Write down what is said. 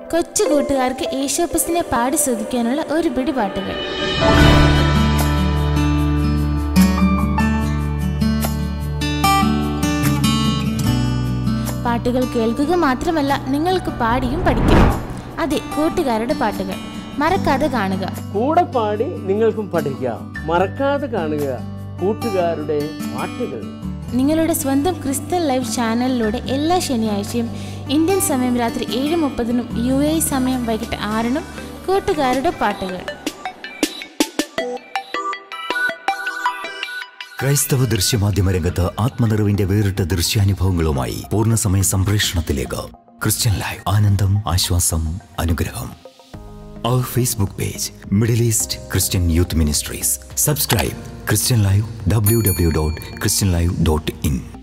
കൊച്ചു കൂട്ടുകാർക്ക് യേശോപ്പസിനെ പാടി സ്തുതിക്കാനുള്ള ഒരു പിടി പാട്ടുകൾ പാട്ടുകൾ കേൾക്കുക മാത്രമല്ല നിങ്ങൾക്ക് പാടിയും പഠിക്കാം അതെ കൂട്ടുകാരുടെ പാട്ടുകൾ മറക്കാതെ കാണുക കൂടെ പാടി നിങ്ങൾക്കും പഠിക്കാം മറക്കാതെ കാണുക കൂട്ടുകാരുടെ പാട്ടുകൾ നിങ്ങളുടെ സ്വന്തം ക്രിസ്തൽ ലൈവ് ചാനലിലൂടെ എല്ലാ ശനിയാഴ്ചയും ഇന്ത്യൻ സമയം രാത്രി ഏഴ് മുപ്പതിനും യു എ സമയം വൈകിട്ട് ആറിനും കൂട്ടുകാരുടെ പാട്ടുകൾ ക്രൈസ്തവ ദൃശ്യമാധ്യമ രംഗത്ത് ആത്മനിറവിന്റെ വേറിട്ട ദൃശ്യാനുഭവങ്ങളുമായി പൂർണ്ണസമയ സംപ്രേഷണത്തിലേക്ക് ക്രിസ്ത്യൻ ലൈവ് ആനന്ദം ആശ്വാസം അനുഗ്രഹം അവർ Facebook page Middle East Christian youth ministries subscribe Christian live W W dot Christian live dot in